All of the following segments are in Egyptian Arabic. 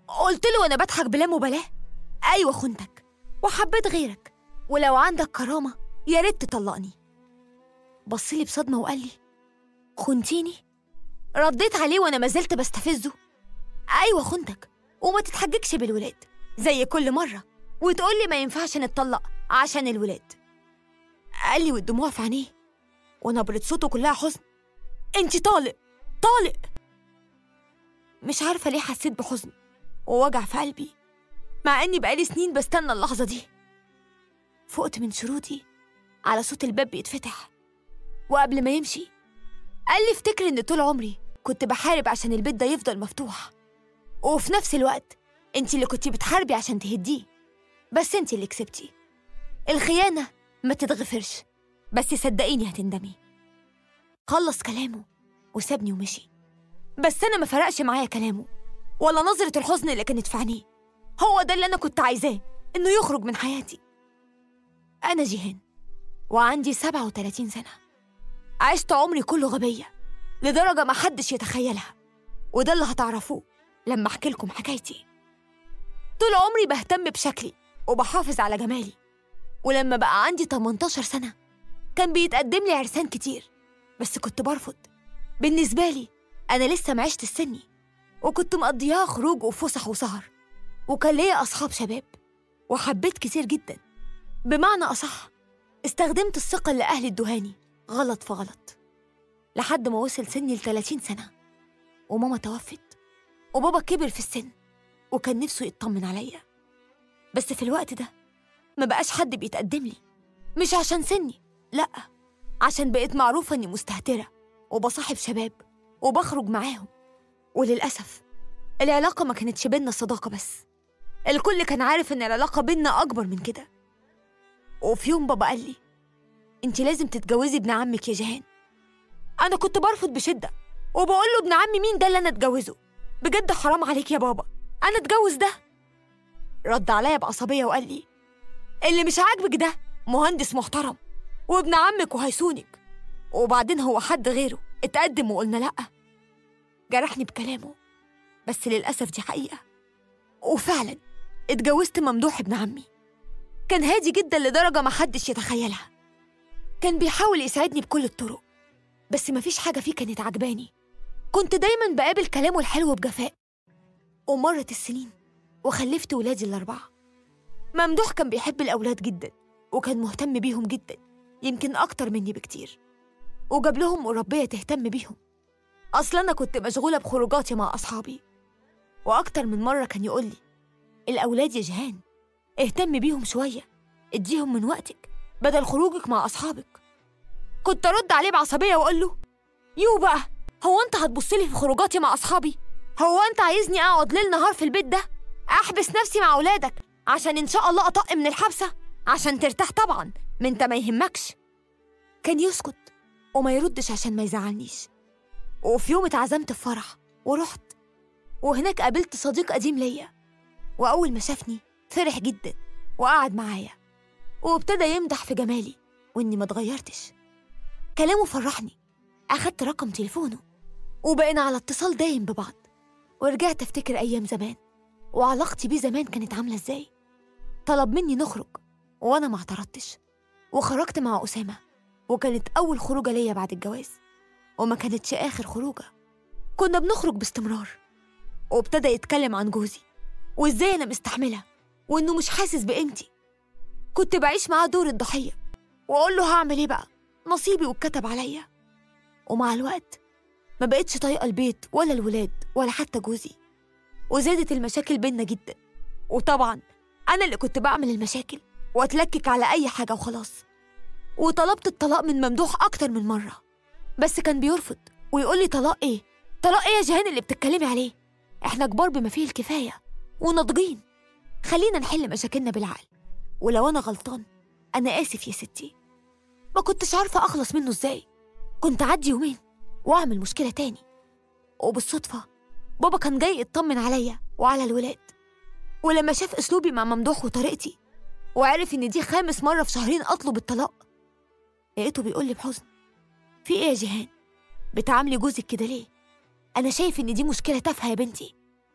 قلت له وانا بضحك بلا مبالاه ايوه خنتك وحبيت غيرك ولو عندك كرامه يا ريت تطلقني بص لي بصدمه وقال لي خنتيني رديت عليه وانا ما زلت بستفزه ايوه خنتك وما تتحججش بالولاد زي كل مره وتقول لي ما ينفعش نتطلق عشان الولاد قال لي والدموع في عينيه ونبرة صوته كلها حزن انت طالق طالق مش عارفة ليه حسيت بحزن ووجع في قلبي مع اني بقالي سنين بستنى اللحظة دي فقت من شروطي على صوت الباب بيتفتح وقبل ما يمشي قال لي افتكر ان طول عمري كنت بحارب عشان البيت ده يفضل مفتوح وفي نفس الوقت انت اللي كنتي بتحاربي عشان تهديه بس انت اللي كسبتي الخيانة ما تتغفرش بس صدقيني هتندمي خلص كلامه وسابني ومشي بس انا ما فرقش معايا كلامه ولا نظرة الحزن اللي كانت في عينيه هو ده اللي انا كنت عايزاه انه يخرج من حياتي انا جيهان وعندي 37 سنة عشت عمري كله غبية لدرجة ما حدش يتخيلها وده اللي هتعرفوه لما احكي لكم حكايتي طول عمري بهتم بشكلي وبحافظ على جمالي ولما بقى عندي 18 سنة كان بيتقدم لي عرسان كتير بس كنت برفض بالنسبة لي أنا لسه معشت السني وكنت مقضياها خروج وفسح وسهر وكان ليا أصحاب شباب وحبيت كتير جدا بمعنى أصح استخدمت الثقة اللي أهلي ادوهاني غلط في غلط لحد ما وصل سني ل 30 سنة وماما توفت وبابا كبر في السن وكان نفسه يطمن عليا بس في الوقت ده ما بقاش حد بيتقدم لي مش عشان سني لأ عشان بقيت معروفة إني مستهترة وبصاحب شباب وبخرج معاهم وللأسف العلاقة ما كانتش بينا صداقة بس الكل كان عارف إن العلاقة بينا أكبر من كده وفي يوم بابا قال لي انت لازم تتجوزي ابن عمك يا جيهان انا كنت برفض بشده وبقول له ابن عمي مين ده اللي انا اتجوزه بجد حرام عليك يا بابا انا اتجوز ده رد عليا بعصبيه وقال لي اللي مش عاجبك ده مهندس محترم وابن عمك وهيسونك وبعدين هو حد غيره اتقدم وقلنا لأ جرحني بكلامه بس للأسف دي حقيقة وفعلا اتجوزت ممدوح ابن عمي كان هادي جدا لدرجة ما حدش يتخيلها كان بيحاول يساعدني بكل الطرق بس مفيش حاجة فيه كانت عجباني كنت دايما بقابل كلامه الحلو بجفاء ومرت السنين وخلفت ولادي الأربعة ممدوح كان بيحب الأولاد جدا وكان مهتم بيهم جدا يمكن أكتر مني بكتير وجاب لهم مربية تهتم بيهم أصل أنا كنت مشغولة بخروجاتي مع أصحابي وأكتر من مرة كان يقول لي الأولاد يا جيهان اهتم بيهم شوية اديهم من وقتك بدل خروجك مع أصحابك كنت أرد عليه بعصبية وأقول له يو بقى هو أنت هتبصلي في خروجاتي مع أصحابي هو أنت عايزني أقعد ليل نهار في البيت ده أحبس نفسي مع أولادك عشان إن شاء الله أطق من الحبسة عشان ترتاح طبعا من أنت ما يهمكش كان يسكت وما يردش عشان ما يزعلنيش وفي يوم اتعزمت في فرح ورحت وهناك قابلت صديق قديم ليا وأول ما شافني فرح جدا وقعد معايا وابتدى يمدح في جمالي وإني ما اتغيرتش كلامه فرحني أخدت رقم تليفونه وبقينا على اتصال دايم ببعض ورجعت أفتكر أيام زمان وعلاقتي بيه زمان كانت عاملة إزاي طلب مني نخرج وأنا ما اعترضتش وخرجت مع أسامة وكانت أول خروجة ليا بعد الجواز وما كانتش آخر خروجة كنا بنخرج باستمرار وابتدى يتكلم عن جوزي وإزاي أنا مستحملة وإنه مش حاسس بقيمتي كنت بعيش معاه دور الضحية وأقول له هعمل إيه بقى نصيبي واتكتب عليا ومع الوقت ما بقتش طايقة البيت ولا الولاد ولا حتى جوزي وزادت المشاكل بينا جدا وطبعا أنا اللي كنت بعمل المشاكل وأتلكك على أي حاجة وخلاص وطلبت الطلاق من ممدوح أكتر من مرة بس كان بيرفض ويقول لي طلاق إيه؟ طلاق إيه يا جيهان اللي بتتكلمي عليه؟ إحنا كبار بما فيه الكفاية وناضجين خلينا نحل مشاكلنا بالعقل ولو أنا غلطان أنا آسف يا ستي ما كنتش عارفة أخلص منه إزاي كنت أعدي يومين وأعمل مشكلة تاني وبالصدفة بابا كان جاي يطمن عليا وعلى الولاد ولما شاف أسلوبي مع ممدوح وطريقتي وعرف إن دي خامس مرة في شهرين أطلب الطلاق لقيته بيقول لي بحزن في إيه يا جيهان؟ بتعاملي جوزك كده ليه؟ أنا شايف إن دي مشكلة تافهة يا بنتي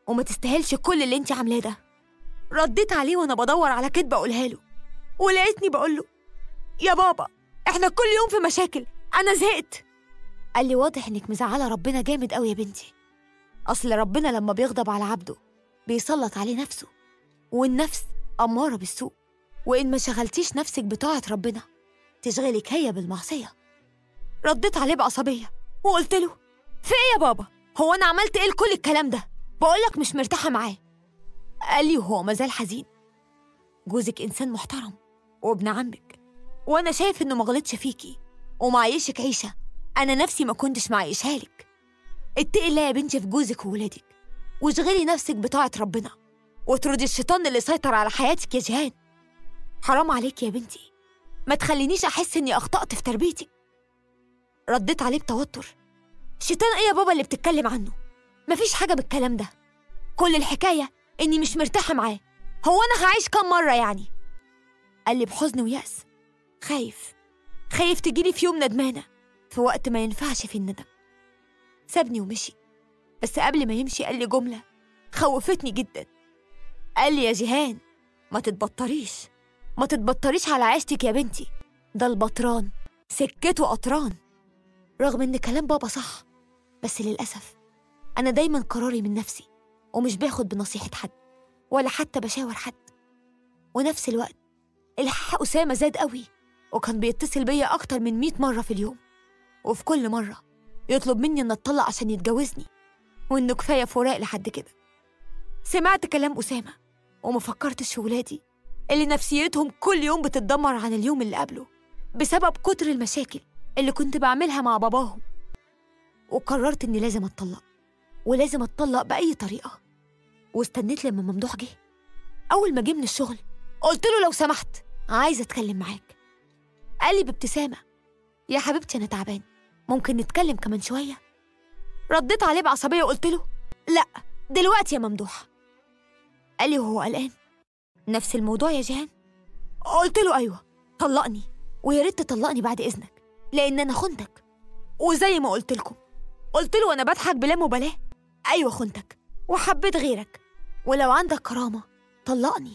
وما تستاهلش كل اللي انت عاملاه ده رديت عليه وانا بدور على كدبه اقولها له ولقيتني بقول له يا بابا احنا كل يوم في مشاكل انا زهقت قال لي واضح انك مزعله ربنا جامد قوي يا بنتي اصل ربنا لما بيغضب على عبده بيسلط عليه نفسه والنفس اماره بالسوء وان ما شغلتيش نفسك بطاعه ربنا تشغلك هي بالمعصيه رديت عليه بعصبيه وقلت له في ايه يا بابا هو انا عملت ايه لكل الكلام ده بقولك مش مرتاحه معاه قال لي وهو مازال حزين جوزك انسان محترم وابن عمك وانا شايف انه ما غلطش فيكي ومعيشك عيشه انا نفسي ما كنتش معيشها لك اتقي الله يا بنتي في جوزك وولادك واشغلي نفسك بطاعه ربنا واطردي الشيطان اللي سيطر على حياتك يا جيهان حرام عليك يا بنتي ما تخلينيش احس اني اخطات في تربيتك رديت عليه بتوتر شيطان ايه يا بابا اللي بتتكلم عنه مفيش حاجه بالكلام ده كل الحكايه اني مش مرتاحه معاه هو انا هعيش كام مره يعني قال لي بحزن ويأس خايف خايف تجيلي في يوم ندمانه في وقت ما ينفعش في الندم سابني ومشي بس قبل ما يمشي قال لي جمله خوفتني جدا قال لي يا جيهان ما تتبطريش ما تتبطريش على عيشتك يا بنتي ده البطران سكته قطران رغم ان كلام بابا صح بس للأسف أنا دايما قراري من نفسي ومش باخد بنصيحة حد ولا حتى بشاور حد ونفس الوقت الحق أسامة زاد قوي وكان بيتصل بيا أكتر من مئة مرة في اليوم وفي كل مرة يطلب مني إن أتطلق عشان يتجوزني وإنه كفاية فراق لحد كده سمعت كلام أسامة وما فكرتش في ولادي اللي نفسيتهم كل يوم بتتدمر عن اليوم اللي قبله بسبب كتر المشاكل اللي كنت بعملها مع باباهم وقررت إني لازم أتطلق ولازم أتطلق بأي طريقة واستنيت لما ممدوح جه أول ما جه من الشغل قلت له لو سمحت عايزة أتكلم معاك قال لي بابتسامة يا حبيبتي أنا تعبان ممكن نتكلم كمان شوية رديت عليه بعصبية وقلت له لأ دلوقتي يا ممدوح قال لي وهو قلقان نفس الموضوع يا جيهان قلت له أيوة طلقني ويا ريت تطلقني بعد إذنك لأن أنا خنتك وزي ما قلت لكم قلت له وأنا بضحك بلا مبالاة أيوة خنتك وحبيت غيرك ولو عندك كرامة طلقني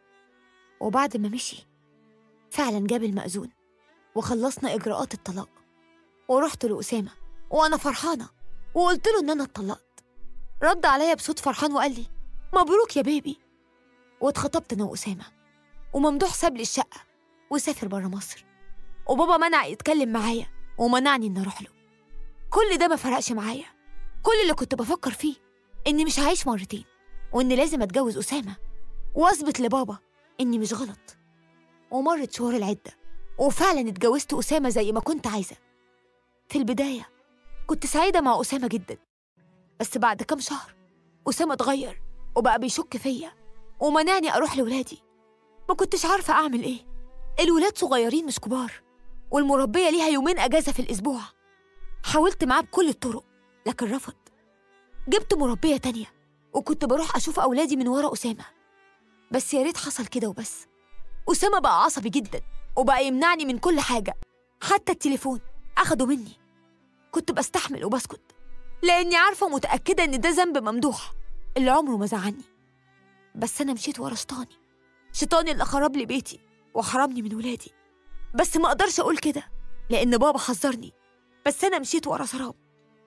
وبعد ما مشي فعلا جاب المأذون وخلصنا إجراءات الطلاق ورحت لأسامة وأنا فرحانة وقلت له إن أنا اتطلقت رد عليا بصوت فرحان وقال لي مبروك يا بيبي واتخطبت أنا وأسامة وممدوح ساب لي الشقة وسافر برا مصر وبابا منع يتكلم معايا ومنعني إن أروح له كل ده ما فرقش معايا كل اللي كنت بفكر فيه إني مش هعيش مرتين وإني لازم أتجوز أسامة وأثبت لبابا إني مش غلط ومرت شهور العدة وفعلا اتجوزت أسامة زي ما كنت عايزة في البداية كنت سعيدة مع أسامة جدا بس بعد كام شهر أسامة اتغير وبقى بيشك فيا ومنعني أروح لولادي ما كنتش عارفة أعمل إيه الولاد صغيرين مش كبار والمربية ليها يومين أجازة في الأسبوع حاولت معاه بكل الطرق لكن رفض جبت مربية تانية وكنت بروح أشوف أولادي من ورا أسامة بس يا ريت حصل كده وبس أسامة بقى عصبي جدا وبقى يمنعني من كل حاجة حتى التليفون أخده مني كنت بستحمل وبسكت لأني عارفة ومتأكدة إن ده ذنب ممدوح اللي عمره ما زعلني بس أنا مشيت ورا شيطاني شيطاني اللي خرب لي بيتي وحرمني من ولادي بس ما أقدرش أقول كده لأن بابا حذرني بس أنا مشيت ورا سراب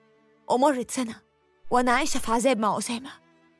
ومرت سنة وأنا عايشة في عذاب مع أسامة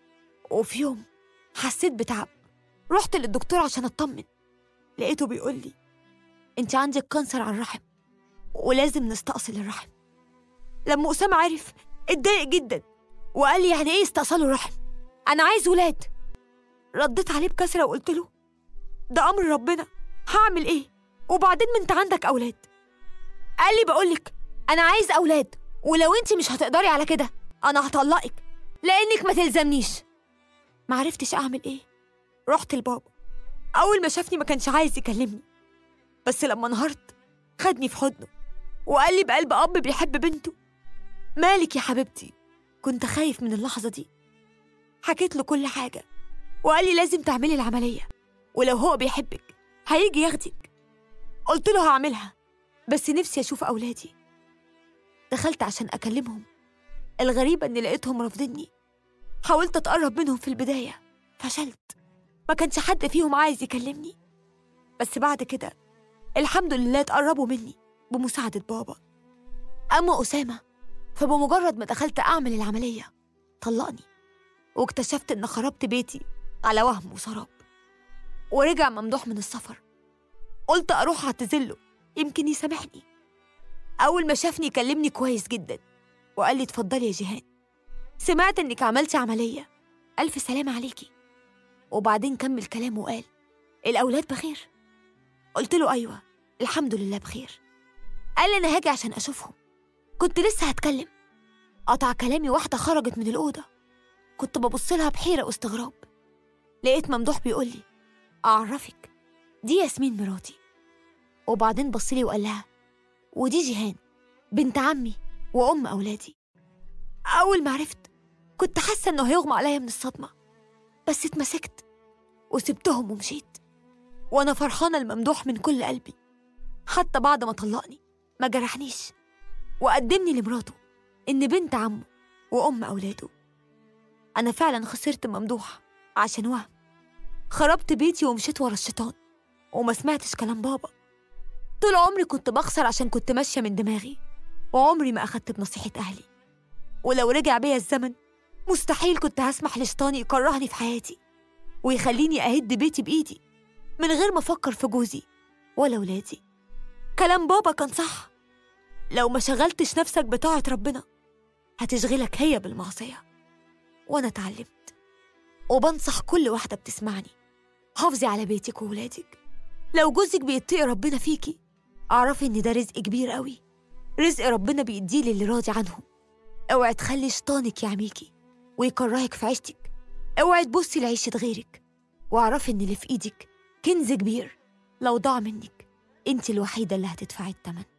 وفي يوم حسيت بتعب رحت للدكتور عشان أطمن لقيته بيقول لي أنت عندك كانسر على الرحم ولازم نستأصل الرحم لما أسامة عرف اتضايق جدا وقال لي يعني إيه استأصلوا الرحم أنا عايز ولاد رديت عليه بكسرة وقلت له ده أمر ربنا هعمل إيه وبعدين ما أنت عندك أولاد قال لي بقولك أنا عايز أولاد ولو أنت مش هتقدري على كده أنا هطلقك لأنك ما تلزمنيش معرفتش أعمل إيه رحت لبابا أول ما شافني ما كانش عايز يكلمني بس لما انهارت خدني في حضنه وقال لي بقلب أب بيحب بنته مالك يا حبيبتي كنت خايف من اللحظة دي حكيت له كل حاجة وقال لي لازم تعملي العملية ولو هو بيحبك هيجي ياخدك قلت له هعملها بس نفسي أشوف أولادي دخلت عشان أكلمهم الغريبة إني لقيتهم رافضيني حاولت أتقرب منهم في البداية فشلت ما كانش حد فيهم عايز يكلمني بس بعد كده الحمد لله اتقربوا مني بمساعدة بابا أما أسامة فبمجرد ما دخلت أعمل العملية طلقني واكتشفت إن خربت بيتي على وهم وسراب ورجع ممدوح من السفر قلت أروح أعتذله يمكن يسامحني أول ما شافني كلمني كويس جدا وقال لي اتفضلي يا جيهان سمعت إنك عملتي عملية ألف سلامة عليكي وبعدين كمل كلامه وقال الأولاد بخير قلت له أيوة الحمد لله بخير قال لي أنا هاجي عشان أشوفهم كنت لسه هتكلم قطع كلامي واحدة خرجت من الأوضة كنت ببص لها بحيرة واستغراب لقيت ممدوح بيقول لي أعرفك دي ياسمين مراتي وبعدين بص لي وقال لها ودي جيهان بنت عمي وأم أولادي أول ما عرفت كنت حاسة إنه هيغمى عليا من الصدمة بس اتمسكت وسبتهم ومشيت وأنا فرحانة الممدوح من كل قلبي حتى بعد ما طلقني ما جرحنيش وقدمني لمراته إن بنت عمه وأم أولاده أنا فعلا خسرت ممدوح عشان وهم خربت بيتي ومشيت ورا الشيطان وما سمعتش كلام بابا طول عمري كنت بخسر عشان كنت ماشية من دماغي وعمري ما أخدت بنصيحة أهلي ولو رجع بيا الزمن مستحيل كنت هسمح لشيطاني يكرهني في حياتي ويخليني أهد بيتي بإيدي من غير ما أفكر في جوزي ولا ولادي كلام بابا كان صح لو ما شغلتش نفسك بطاعة ربنا هتشغلك هي بالمعصية وأنا اتعلمت وبنصح كل واحدة بتسمعني حافظي على بيتك وولادك لو جوزك بيتقي ربنا فيكي اعرفي ان ده رزق كبير قوي رزق ربنا بيديه للي راضي عنهم اوعي تخلي شيطانك يعميكي ويكرهك في عيشتك اوعي تبصي لعيشة غيرك واعرفي ان اللي في ايدك كنز كبير لو ضاع منك انت الوحيدة اللي هتدفعي التمن